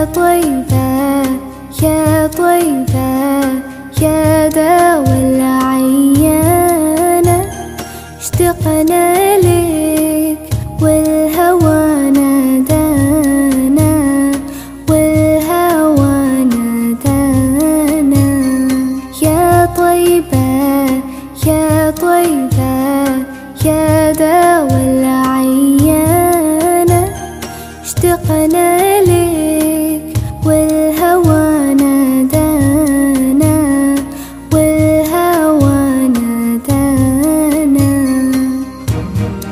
يا طيبة يا طيبة يا داوى العيانة اشتقنا لك والهوى نادانا والهوى نادانا يا طيبة يا طيبة